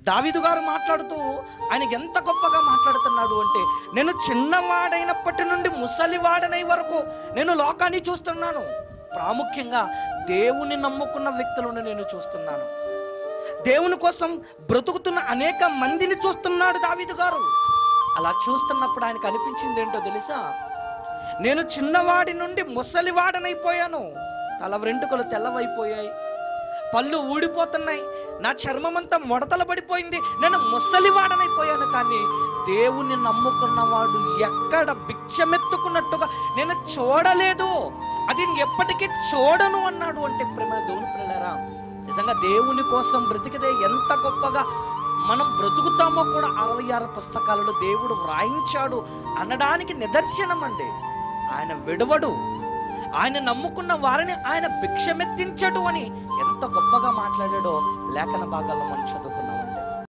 దావీదు గారు మాట్లాడుతూ ఆయన ఎంత గొప్పగా మాట్లాడుతున్నాడు అంటే నేను చిన్నవాడైనప్పటి నుండి ముసలివాడనై వరకు నేను లోకాన్ని చూస్తున్నాను ప్రాముఖ్యంగా దేవుని నమ్ముకున్న వ్యక్తులను నేను చూస్తున్నాను దేవుని కోసం బ్రతుకుతున్న అనేక మందిని చూస్తున్నాడు దావీదు గారు అలా చూస్తున్నప్పుడు ఆయనకు అనిపించింది ఏంటో తెలుసా నేను చిన్నవాడి నుండి ముసలివాడనైపోయాను తల వెంట్రుకలు తెల్లవైపోయాయి పళ్ళు ఊడిపోతున్నాయి నా చర్మం అంతా ముడతలు పడిపోయింది నేను ముసలివాడనైపోయాను కానీ దేవుణ్ణి నమ్ముకున్నవాడు ఎక్కడ భిక్షమెత్తుకున్నట్టుగా నేను చూడలేదు అది ఎప్పటికీ చూడను అన్నాడు అంటే ప్రేమ దేవుని పిల్లరా నిజంగా దేవుని కోసం బ్రతికితే ఎంత గొప్పగా మనం బ్రతుకుతామో కూడా అరవై ఆరు పుస్తకాలలో దేవుడు వ్రాయించాడు అనడానికి నిదర్శనం అండి ఆయన విడవడు ఆయన నమ్ముకున్న వారిని ఆయన భిక్షమెత్తించడు అని ఎంత గొప్పగా మాట్లాడాడో లేఖన భాగాల్లో మనం చదువు